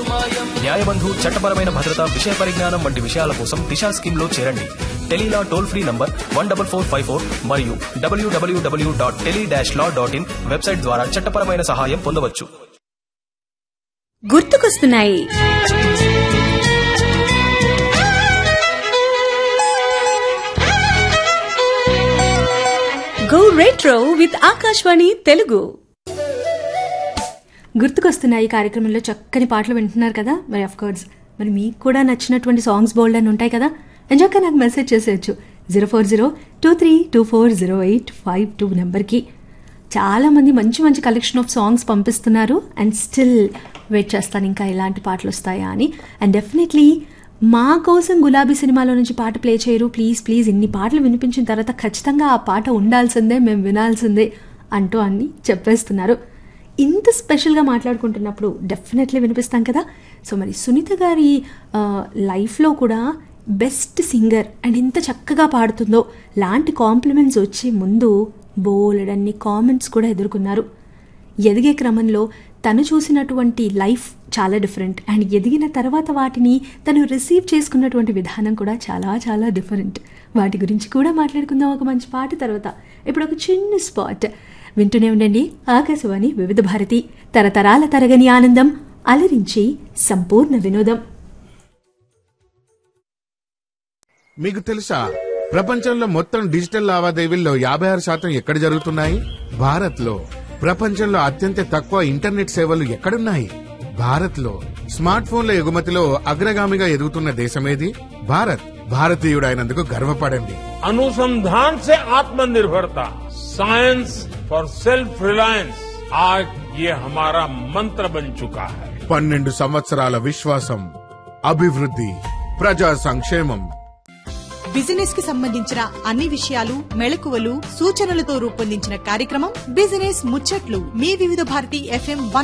న్యాయబంధు చట్టపరమైన భద్రత విషయ పరిజ్ఞానం వంటి విషయాల కోసం దిశా స్కీమ్ లో చేరండి tele law toll free number one double four five four మరియు WWW dot tele dash law dot in website ద్వారా చట్టపరమైన సహాయం పొందవచ్చు గుర్తుకొస్తున్నాయి go retro with Akashvani Telugu గుర్తుకొస్తున్నాయి కార్యక్రమంలో చక్కని పాటలు వింటున్నారు కదా మరి అఫ్ కోర్స్ మరి మీకు కూడా నచ్చినటువంటి సాంగ్స్ బోల్డ్ అని ఉంటాయి కదా ఎంజాక నాకు మెసేజ్ చేసేయచ్చు zero four zero two three two four zero eight five two నెంబర్కి చాలా మంది మంచి మంచి కలెక్షన్ ఆఫ్ సాంగ్స్ పంపిస్తున్నారు అండ్ స్టిల్ వెయిట్ చేస్తాను ఇంకా ఎలాంటి పాటలు వస్తాయా అని అండ్ డెఫినెట్లీ మా కోసం గులాబీ సినిమాలో నుంచి పాట ప్లే చేయరు ప్లీజ్ ప్లీజ్ ఇన్ని పాటలు వినిపించిన తర్వాత ఖచ్చితంగా ఆ పాట ఉండాల్సిందే మేము వినాల్సిందే అంటూ అన్ని చెప్పేస్తున్నారు ఇంత స్పెషల్గా మాట్లాడుకుంటున్నప్పుడు డెఫినెట్లీ వినిపిస్తాం కదా సో మరి సునీత గారి ఆ, లైఫ్లో కూడా బెస్ట్ సింగర్ అండ్ ఇంత చక్కగా పాడుతుందో లాంటి కాంప్లిమెంట్స్ వచ్చే ముందు బోలెడన్ని కామెంట్స్ కూడా ఎదుర్కొన్నారు ఎదిగే క్రమంలో తను చూసినటువంటి లైఫ్ చాలా డిఫరెంట్ అండ్ ఎదిగిన తర్వాత వాటిని తను రిసీవ్ చేసుకున్నటువంటి విధానం కూడా చాలా చాలా డిఫరెంట్ వాటి గురించి కూడా మాట్లాడుకుందాం ఒక మంచి పాట తర్వాత ఇప్పుడు ఒక చిన్న స్పాట్ వింటూనే ఉండండి ఆకాశవాణి వివిధ భారతి తరతరాల తరగని ఆనందం అలరించి సంపూర్ణ వినోదం మీకు తెలుసా ప్రపంచంలో మొత్తం డిజిటల్ లావాదేవీల్లో యాభై ఆరు శాతం ఎక్కడ జరుగుతున్నాయి భారత్ లో ప్రపంచంలో అత్యంత తక్కువ ఇంటర్నెట్ సేవలు ఎక్కడున్నాయి భారత్ లో స్మార్ట్ ఫోన్ల ఎగుమతిలో అగ్రగామిగా ఎదుగుతున్న దేశమేది భారత్ భారతీయుడైనందుకు గర్వపడండి अनुसंधान से आत्मनिर्भरता साइंस फॉर सेल्फ रिलायंस आज ये हमारा मंत्र बन चुका है పన్నెండు సంవత్సరాల విశ్వాసం అభివృద్ధి ప్రజా సంక్షేమం బిజినెస్ కి సంబంధించిన అన్ని విషయాలు మెళకువలు సూచనలతో రూపొందించిన కార్యక్రమం బిజినెస్ ముచ్చట్లు మీ వివిధ భారతి ఎఫ్ఎం